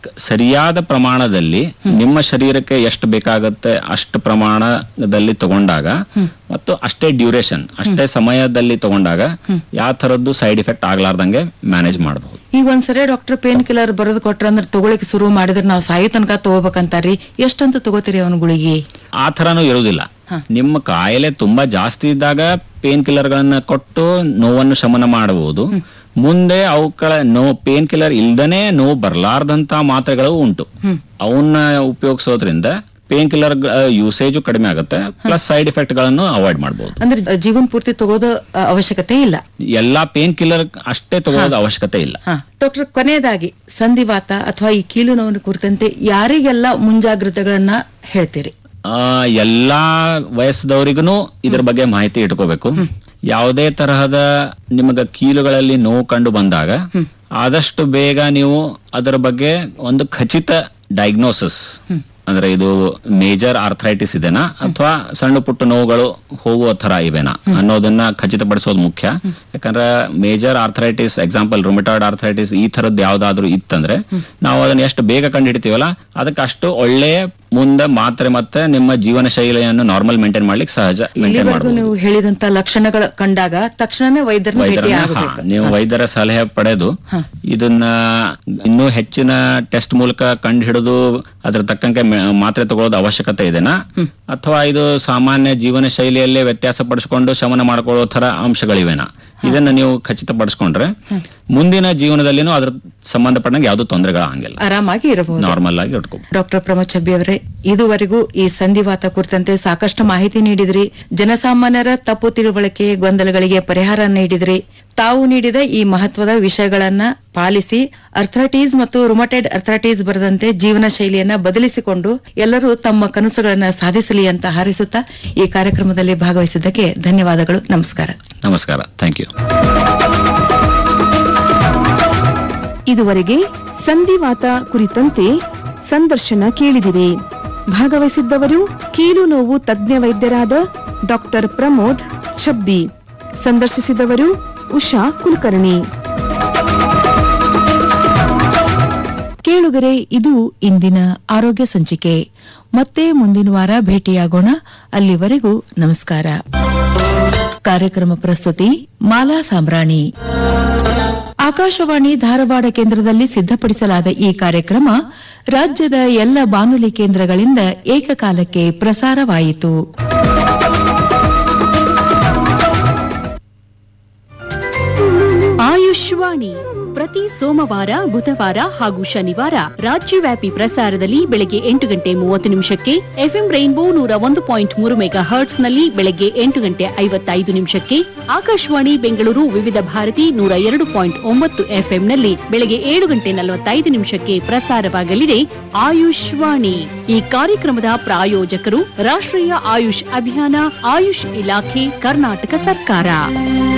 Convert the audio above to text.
ಸರಿಯಾದ ಪ್ರಮಾಣದಲ್ಲಿ ನಿಮ್ಮ ಶರೀರಕ್ಕೆ ಎಷ್ಟು ಬೇಕಾಗುತ್ತೆ ಅಷ್ಟು ಪ್ರಮಾಣದಲ್ಲಿ ತಗೊಂಡಾಗ ಮತ್ತು ಅಷ್ಟೇ ಡ್ಯೂರೇಷನ್ ಅಷ್ಟೇ ಸಮಯದಲ್ಲಿ ತಗೊಂಡಾಗ ಯಾವ ತರದ್ದು ಸೈಡ್ ಇಫೆಕ್ಟ್ ಆಗ್ಲಾರ್ದಂಗೆ ಮ್ಯಾನೇಜ್ ಮಾಡಬಹುದು ಈಗ ಒಂದ್ಸರಿ ಡಾಕ್ಟರ್ ಪೇನ್ ಕಿಲ್ಲರ್ ಬರೋದ್ ಕೊಟ್ರ ಅಂದ್ರೆ ತಗೊಳಿಕ್ ಶುರು ಮಾಡಿದ್ರೆ ನಾವು ಸಾಯೋ ತನಕ ತಗೋಬೇಕಂತಾರ್ರಿ ಎಷ್ಟಂತ ತಗೋತೀರಿ ಅವನ ಗುಳಿಗೆ ಆ ಥರನೂ ಇರುವುದಿಲ್ಲ ನಿಮ್ಮ ಕಾಯಿಲೆ ತುಂಬಾ ಜಾಸ್ತಿ ಇದ್ದಾಗ ಪೇನ್ ಕಿಲ್ಲರ್ ಗಳನ್ನ ಕೊಟ್ಟು ನೋವನ್ನು ಶಮನ ಮಾಡಬಹುದು ಮುಂದೆ ಅವುಗಳ ನೋವು ಪೇನ್ ಕಿಲ್ಲರ್ ಇಲ್ದನೆ ನೋವು ಬರ್ಲಾರ್ದಂತ ಮಾತ್ರೆಗಳು ಉಂಟು ಅವನ್ನ ಉಪಯೋಗಿಸೋದ್ರಿಂದ ಪೇನ್ ಕಿಲ್ಲರ್ ಯೂಸೇಜು ಕಡಿಮೆ ಆಗುತ್ತೆ ಪ್ಲಸ್ ಸೈಡ್ ಎಫೆಕ್ಟ್ ಗಳನ್ನು ಅವಾಯ್ಡ್ ಮಾಡಬಹುದು ಅಂದ್ರೆ ಜೀವನ ಪೂರ್ತಿ ತಗೋದ ಅ, ಅವಶ್ಯಕತೆ ಇಲ್ಲ ಎಲ್ಲಾ ಪೇನ್ ಕಿಲ್ಲರ್ ಅಷ್ಟೇ ತಗೊಳ್ಳೋದು ಅವಶ್ಯಕತೆ ಇಲ್ಲ ಹಾ ಡಾಕ್ಟರ್ ಕೊನೆಯದಾಗಿ ಸಂಧಿವಾತ ಅಥವಾ ಈ ಕೀಲು ನೋವಿನ ಕುರಿತಂತೆ ಯಾರಿಗೆಲ್ಲ ಮುಂಜಾಗ್ರತೆಗಳನ್ನ ಹೇಳ್ತೀರಿ ಆ, ಎಲ್ಲಾ ವಯಸ್ಸದವರಿಗೂ ಇದ್ರ ಬಗ್ಗೆ ಮಾಹಿತಿ ಇಟ್ಕೋಬೇಕು ಯಾವುದೇ ತರಹದ ನಿಮಗೆ ಕೀಲುಗಳಲ್ಲಿ ನೋವು ಕಂಡು ಬಂದಾಗ ಆದಷ್ಟು ಬೇಗ ನೀವು ಅದರ ಬಗ್ಗೆ ಒಂದು ಖಚಿತ ಡಯಾಗ್ನೋಸಿಸ್ ಅಂದ್ರೆ ಇದು ಮೇಜರ್ ಆರ್ಥರೈಟಿಸ್ ಇದೆನಾ ಅಥವಾ ಸಣ್ಣ ಪುಟ್ಟ ನೋವುಗಳು ಹೋಗುವ ತರ ಇವೆನಾ ಅನ್ನೋದನ್ನ ಖಚಿತಪಡಿಸೋದು ಮುಖ್ಯ ಯಾಕಂದ್ರೆ major arthritis example rheumatoid arthritis ಈ ತರದ್ದು ಯಾವ್ದಾದ್ರು ಇತ್ತಂದ್ರೆ ನಾವು ಅದನ್ನ ಎಷ್ಟು ಬೇಗ ಕಂಡು ಹಿಡಿತೀವಲ್ಲ ಅದಕ್ಕೆ ಅಷ್ಟು ಒಳ್ಳೆಯ ಮುಂದೆ ಮಾತ್ರೆ ಮತ್ತೆ ನಿಮ್ಮ ಜೀವನ ಶೈಲಿಯನ್ನು ನಾರ್ಮಲ್ ಮೇಂಟೈನ್ ಮಾಡ್ಲಿಕ್ಕೆ ಸಹಜ ಮೇಂಟೈನ್ ಇಲ್ಲಿವರೆಗೂ ಮಾಡಬಹುದು ನೀವು ಹೇಳಿದಂತ ಲಕ್ಷಣಗಳು ಕಂಡಾಗ ತಕ್ಷಣನೇ ವೈದ್ಯರನ್ನ ಭೇಟಿ ವೈದ್ಯರನ್ನ ಹಾ, ಆಗಬೇಕು ನೀವು ವೈದ್ಯರ ಸಲಹೆ ಪಡೆದು ಇದನ್ನ ಇನ್ನೂ ಹೆಚ್ಚಿನ ಟೆಸ್ಟ್ ಮೂಲಕ ಕಂಡು ಹಿಡಿದು ಅದ್ರ ತಕ್ಕಂಗೆ ಮೆ- ಮಾತ್ರೆ ತಗೊಳ್ಳೋದು ಅವಶ್ಯಕತೆ ಇದೆನಾ ಅಥವಾ ಇದು ಸಾಮಾನ್ಯ ಜೀವನ ಶೈಲಿಯಲ್ಲೇ ವ್ಯತ್ಯಾಸ ಪಡಿಸ್ಕೊಂಡು ಶಮನ ಮಾಡ್ಕೊಳ್ಳೋ ತರ ಅಂಶಗಳಿವೆನಾ ಇದನ್ನ ನೀವು ಖಚಿತಪಡಿಸ್ಕೊಂಡ್ರೆ ಮುಂದಿನ ಜೀವನದಲ್ಲಿನೂ ಅದ್ರ ಸಂಬಂಧಪಟ್ಟಂಗೆ ಯಾವ್ದು ತೊಂದರೆಗಳಾಗಿಲ್ಲ ಆರಾಮಾಗಿ ಇರಬಹುದು ನಾರ್ಮಲ್ ಆಗಿ ಇಟ್ಕೊ ಡಾಕ್ಟರ್ ಪ್ರಮೋದ್ ಚಬ್ಬಿ ಅವರೇ ಇದುವರೆಗೂ ಈ ಸಂಧಿವಾತ ಕುರಿತಂತೆ ಸಾಕಷ್ಟು ಮಾಹಿತಿ ನೀಡಿದ್ರಿ ಜನಸಾಮಾನ್ಯರ ತಪ್ಪು ತಿಳುವಳಿಕೆ ಗೊಂದಲಗಳಿಗೆ ಪರಿಹಾರ ನೀಡಿದ್ರಿ ತಾವು ನೀಡಿದ ಈ ಮಹತ್ವದ ವಿಷಯಗಳನ್ನ ಪಾಲಿಸಿ ಅರ್ಥ್ರೈಟಿಸ್ ಮತ್ತು ರುಮಟೈಡ್ ಅರ್ಥ್ರೈಟಿಸ್ ಬರದಂತೆ ಜೀವನ ಶೈಲಿಯನ್ನ ಬದಲಿಸಿಕೊಂಡು ಎಲ್ಲರೂ ತಮ್ಮ ಕನಸುಗಳನ್ನ ಸಾಧಿಸಲಿ ಅಂತ ಹಾರೈಸುತ್ತಾ ಈ ಕಾರ್ಯಕ್ರಮದಲ್ಲಿ ಭಾಗವಹಿಸಿದ್ದಕ್ಕೆ ಧನ್ಯವಾದಗಳು ನಮಸ್ಕಾರ ನಮಸ್ಕಾರ ಥ್ಯಾಂಕ್ ಯು ಇದುವರೆಗೆ ಸಂಧಿವಾತ ಕುರಿತಂತೆ ಸಂದರ್ಶನ ಕೇಳಿದಿರಿ ಭಾಗವಹಿಸಿದ್ದವರು ಕೀಲು ನೋವು ತಜ್ಞ ವೈದ್ಯರಾದ ಡಾಕ್ಟರ್ ಪ್ರಮೋದ್ ಛಬ್ಬಿ ಸಂದರ್ಶಿಸಿದವರು ಉಷಾ ಕುಲಕರ್ಣಿ ಕೇಳುಗರೆ ಇದು ಇಂದಿನ ಆರೋಗ್ಯ ಸಂಚಿಕೆ ಮತ್ತೆ ಮುಂದಿನ ವಾರ ಭೇಟಿಯಾಗೋಣ ಅಲ್ಲಿವರೆಗೂ ನಮಸ್ಕಾರ ಕಾರ್ಯಕ್ರಮ ಪ್ರಸ್ತುತಿ ಮಾಲಾ ಸಾಂಬ್ರಾಣಿ ಆಕಾಶವಾಣಿ ಧಾರವಾಡ ಕೇಂದ್ರದಲ್ಲಿ ಸಿದ್ಧಪಡಿಸಲಾದ ಈ ಕಾರ್ಯಕ್ರಮ ರಾಜ್ಯದ ಎಲ್ಲ ಬಾನುಲಿ ಕೇಂದ್ರಗಳಿಂದ ಏಕಕಾಲಕ್ಕೆ ಪ್ರಸಾರವಾಯಿತು ಆಯುಷ್ವಾಣಿ ಪ್ರತಿ ಸೋಮವಾರ ಬುಧವಾರ ಹಾಗೂ ಶನಿವಾರ ರಾಜ್ಯವ್ಯಾಪಿ ಪ್ರಸಾರದಲ್ಲಿ ಬೆಳಗ್ಗೆ ಎಂಟು ಗಂಟೆ ಮೂವತ್ತು ನಿಮಿಷಕ್ಕೆ ಎಫ್ಎಂ ರೈನ್ಬೋ ನೂರ ಒಂದು ಪಾಯಿಂಟ್ ಮೂರು ಮೆಗಾ ಹರ್ಟ್ಸ್ ನಲ್ಲಿ ಬೆಳಗ್ಗೆ ಎಂಟು ಗಂಟೆ ಐವತ್ತೈದು ನಿಮಿಷಕ್ಕೆ ಆಕಾಶವಾಣಿ ಬೆಂಗಳೂರು ವಿವಿಧ ಭಾರತಿ ನೂರ ಎರಡು ಪಾಯಿಂಟ್ ಒಂಬತ್ತು ಎಫ್ಎಂ ನಲ್ಲಿ ಬೆಳಗ್ಗೆ ಏಳು ಗಂಟೆ ನಲವತ್ತೈದು ನಿಮಿಷಕ್ಕೆ ಪ್ರಸಾರವಾಗಲಿದೆ ಆಯುಷ್ವಾಣಿ ಈ ಕಾರ್ಯಕ್ರಮದ ಪ್ರಾಯೋಜಕರು ರಾಷ್ಟ್ರೀಯ ಆಯುಷ್ ಅಭಿಯಾನ ಆಯುಷ್ ಇಲಾಖೆ ಕರ್ನಾಟಕ ಸರ್ಕಾರ